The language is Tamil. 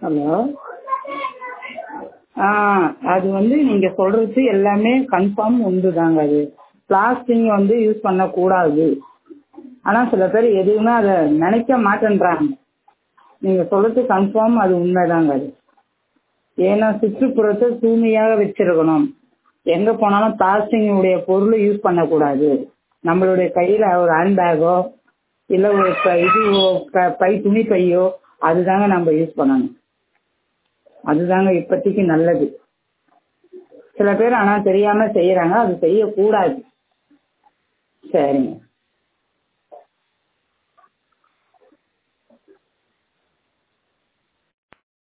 ஹலோ ஆ அது வந்து நீங்கள் சொல்கிறது எல்லாமே கன்ஃபார்ம் உண்டு தாங்க அது பிளாஸ்டிக் வந்து யூஸ் பண்ணக்கூடாது ஆனால் சில பேர் எதுவுமே அதை நினைக்க மாட்டேன்றாங்க நீங்கள் சொல்கிறது கன்ஃபார்ம் அது உண்மைதாங்க அது ஏன்னா சுற்றுப்புறத்தை தூய்மையாக வச்சிருக்கணும் எங்கே போனாலும் பிளாஸ்டிக்குடைய பொருள் யூஸ் பண்ணக்கூடாது நம்மளுடைய கையில் ஒரு ஹேண்ட்பேக்கோ இல்லை ஒரு ப- இது க- பை துணி பையோ அதுதாங்க நம்ம யூஸ் பண்ணணும் அதுதாங்க இப்போதைக்கு நல்லது சில பேர் ஆனால் தெரியாமல் செய்கிறாங்க அது செய்யக்கூடாது சரிங்க